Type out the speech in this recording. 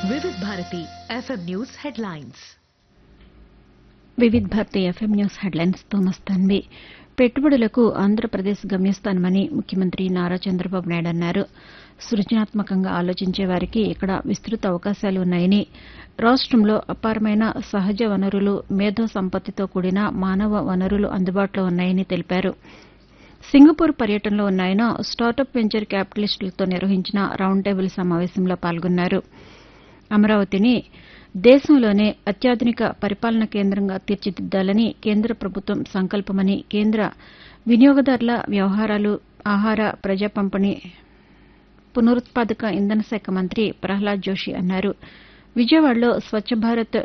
Vividh Bharati FM news headlines Vividh Bharati FM news headlines తో మస్తాన్వి పెట్టుబడులకు ఆంధ్రప్రదేశ్ గమ్యస్థానమని ముఖ్యమంత్రి నారా చంద్రబాబు నాయుడు అన్నారు సృజనాత్మకంగా ఆలోచించే వారికి ఇక్కడ విస్తృత అవకాశాలు ఉన్నాయని రాష్టంలో అపారమైన సహజ వనరులు మేధో సంపత్తితో కూడిన మానవ వనరులు అందుబాటులో ఉన్నాయని తెలిపారు సింగపూర్ పర్యటనలో ఉన్న ఆయన స్టార్టప్ వెంచర్ క్యాపిటలిస్టులతో నిర్వహించిన రౌండ్ టేబుల్ సమావేశంలో పాల్గొన్నారు అమరావతిని దేశంలోనే అత్యాధునిక పరిపాలన కేంద్రంగా తీర్చిదిద్దాలని కేంద్ర ప్రభుత్వం సంకల్పమని కేంద్ర వినియోగదారుల వ్యవహారాలు ఆహార ప్రజా పంపిణీ పునరుత్పాదక ఇంధన శాఖ మంత్రి ప్రహ్లాద్ జోషి అన్నారు విజయవాడలో స్వచ్ఛ భారత్